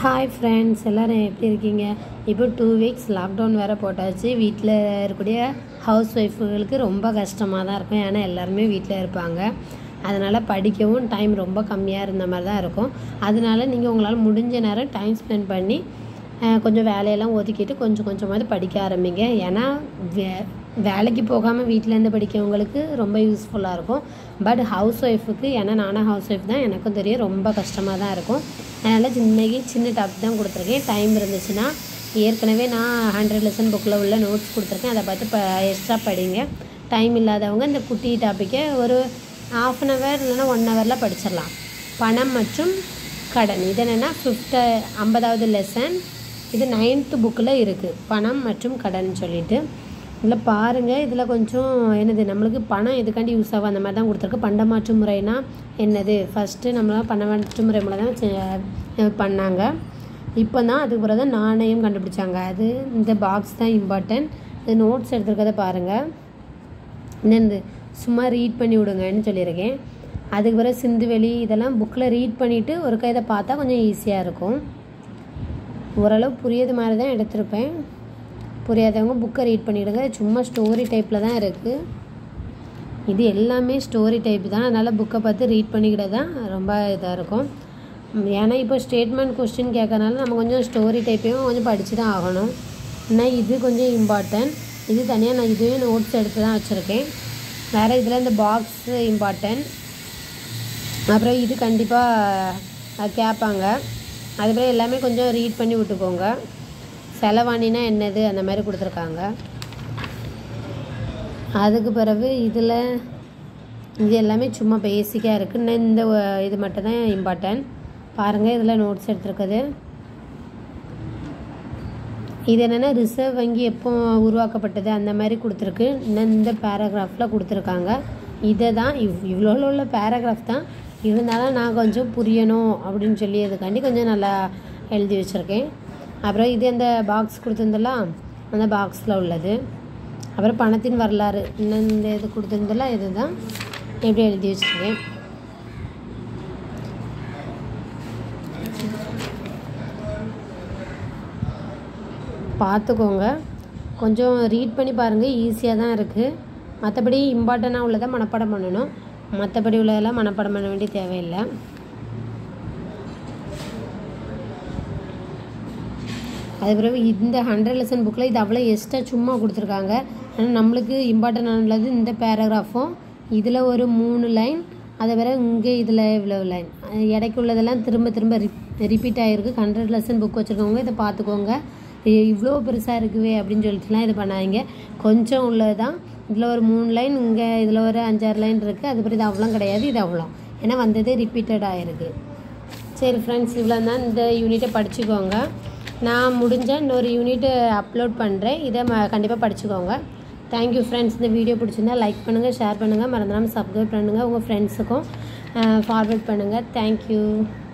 hi friends எல்லோரும் எப்படி இருக்கீங்க இப்போ டூ வீக்ஸ் லாக்டவுன் வேறு போட்டாச்சு வீட்டில் இருக்கக்கூடிய ஹவுஸ் ஒய்ஃபுகளுக்கு ரொம்ப கஷ்டமாக தான் இருக்கும் ஏன்னா எல்லாருமே வீட்டில் இருப்பாங்க அதனால் படிக்கவும் டைம் ரொம்ப கம்மியாக இருந்த மாதிரி தான் இருக்கும் அதனால நீங்கள் உங்களால் முடிஞ்ச நேரம் டைம் ஸ்பெண்ட் பண்ணி அஹ், கொஞ்சம் வேலையெல்லாம் ஒதுக்கிட்டு கொஞ்சம் கொஞ்சமாவது படிக்க ஆரம்பிங்க ஏன்னா வே வேலைக்கு போகாமல் வீட்டிலேருந்து படிக்கிறவங்களுக்கு ரொம்ப யூஸ்ஃபுல்லாக இருக்கும் பட் ஹவுஸ் ஒய்ஃபுக்கு ஏன்னா நானும் ஹவுஸ் ஒய்ஃப் தான் எனக்கும் தெரியும் ரொம்ப கஷ்டமாக தான் இருக்கும் அதனால் இன்னைக்கு சின்ன டாபிக் தான் கொடுத்துருக்கேன் டைம் இருந்துச்சுன்னா ஏற்கனவே நான் ஹண்ட்ரட் லெசன் புக்கில் உள்ள நோட்ஸ் கொடுத்துருக்கேன் அதை பார்த்து ப எக்ஸ்ட்ரா படிங்க டைம் இல்லாதவங்க இந்த குட்டி டாப்பிக்கை ஒரு ஆஃப் அன் ஹவர் இல்லைன்னா ஒன் ஹவரில் படிச்சிடலாம் பணம் மற்றும் கடன் இது என்னென்னா ஃபிஃப்த்து ஐம்பதாவது லெசன் இது நைன்த்து புக்கில் இருக்குது பணம் மற்றும் கடன் சொல்லிட்டு இதில் பாருங்கள் இதில் கொஞ்சம் என்னது நம்மளுக்கு பணம் எதுக்காண்டி யூஸ் ஆகும் அந்த மாதிரி தான் கொடுத்துருக்கு பண்டமாற்று முறைனா என்னது ஃபஸ்ட்டு நம்ம பண்டமாற்று முறை மூலம் தான் செ- பண்ணாங்க இப்போ தான் அதுக்கு பிறகு தான் நாணயம் கண்டுபிடிச்சாங்க அது இந்த பாக்ஸ் தான் இம்பார்ட்டன்ட் இது நோட்ஸ் எடுத்துருக்கதை பாருங்கள் என்னது சும்மா ரீட் பண்ணி விடுங்கன்னு சொல்லியிருக்கேன் அதுக்கு பிறகு சிந்துவெளி இதெல்லாம் புக்கில் ரீட் பண்ணிவிட்டு ஒரு இதை பார்த்தா கொஞ்சம் ஈஸியாக இருக்கும் ஓரளவு புரியுது மாதிரி தான் எடுத்திருப்பேன் புரியாதவங்க புக்கை ரீட் பண்ணிவிடுங்க சும்மா ஸ்டோரி டைப்பில் தான் இருக்குது இது எல்லாமே ஸ்டோரி டைப் தான் அதனால் புக்கை பார்த்து ரீட் பண்ணிக்கிட்ட தான் ரொம்ப இதாக இருக்கும் உம், ஏன்னா இப்போ ஸ்டேட்மெண்ட் கொஸ்டின் கேட்கறனால நம்ம கொஞ்சம் ஸ்டோரி டைப்பையும் கொஞ்சம் படித்து தான் ஆகணும் ஆனால் இது கொஞ்சம் இம்பார்ட்டன்ட் இது தனியாக நான் இதுவே நோட்ஸ் எடுத்து தான் வச்சுருக்கேன் வேறு இதில் இந்த பாக்ஸ் இம்பார்ட்டன்ட் அப்புறம் இது கண்டிப்பாக கேட்பாங்க அதுக்கப்புறம் எல்லாமே கொஞ்சம் ரீட் பண்ணி விட்டுக்கோங்க செலவாணினா என்னது அந்த மாதிரி கொடுத்துருக்காங்க அதுக்கு பிறகு இதில் இது எல்லாமே சும்மா பேசிக்காக இருக்குது இன்னும் இந்த ஒ- இது மட்டும் தான் இம்பார்ட்டன்ட் பாருங்கள் இதில் நோட்ஸ் எடுத்துருக்குது இது என்னென்னா ரிசர்வ் வங்கி எப்போ உருவாக்கப்பட்டது அந்த மாதிரி கொடுத்துருக்கு இன்னும் இந்த பேராகிராஃபில் கொடுத்துருக்காங்க இதை தான் இவ் இவ்வளோ உள்ள பேராகிராஃப் தான் இருந்தாலும் நான் கொஞ்சம் புரியணும் அப்படின்னு சொல்லி அதுக்காண்டி கொஞ்சம் நல்லா எழுதி வச்சுருக்கேன் அப்புறம் இது அந்த பாக்ஸ் கொடுத்துருந்தல அந்த பாக்ஸில் உள்ளது அப்புறம் பணத்தின் வரலாறு இன்னும் இந்த இது கொடுத்துருந்தல இதுதான் எப்படி எழுதி வச்சுருக்கேன் பார்த்துக்கோங்க கொஞ்சம் ரீட் பண்ணி பாருங்கள் ஈஸியாக தான் இருக்குது மற்றபடி இம்பார்ட்டண்ட்டாக உள்ளதை மனப்பாடம் பண்ணணும் மற்றபடி உள்ளதெல்லாம் மனப்பாடம் பண்ண வேண்டிய தேவையில்லை அது பிறகு இந்த ஹண்ட்ரட் லெசன் புக்கில் இது அவ்வளோ எக்ஸ்ட்ரா சும்மா கொடுத்துருக்காங்க ஆனால் நம்மளுக்கு இம்பார்ட்டன்ட் உள்ளது இந்த பேராகிராஃபும் இதில் ஒரு மூணு லைன் அதை பிறகு இங்கே இதில் இவ்வளோ லைன் இடைக்கு உள்ளதெல்லாம் திரும்ப திரும்ப ரிப்பீட் ஆகிருக்கு ஹண்ட்ரட் லெசன் புக் வச்சுருக்கவங்க இதை பார்த்துக்கோங்க இ- இவ்வளோ பெருசாக இருக்குவே அப்படின்னு சொல்லிட்டுலாம் இது பண்ணாதீங்க கொஞ்சம் உள்ளது தான் இதில் ஒரு மூணு லைன் இங்கே இதில் ஒரு அஞ்சாறு லைன் இருக்குது அது பிறகு இது அவ்வளோ கிடையாது இது அவ்வளோ ஏன்னா வந்ததே ரிப்பீட்டட் ஆகிருக்கு சரி ஃப்ரெண்ட்ஸ் இவ்வளோ தான் இந்த யூனிட்டை படிச்சுக்கோங்க நான் முடிஞ்ச இன்னொரு யூனிட் அப்லோட் பண்ணுறேன் இதை ம கண்டிப்பாக படிச்சுக்கோங்க தேங்க்யூ ஃப்ரெண்ட்ஸ் இந்த வீடியோ பிடிச்சிருந்தா லைக் பண்ணுங்கள் ஷேர் பண்ணுங்கள் மறந்துடாமல் சப்ஸ்கிரைப் பண்ணுங்கள் உங்கள் ஃப்ரெண்ட்ஸுக்கும் ஃபார்வர்ட் பண்ணுங்கள் தேங்க்யூ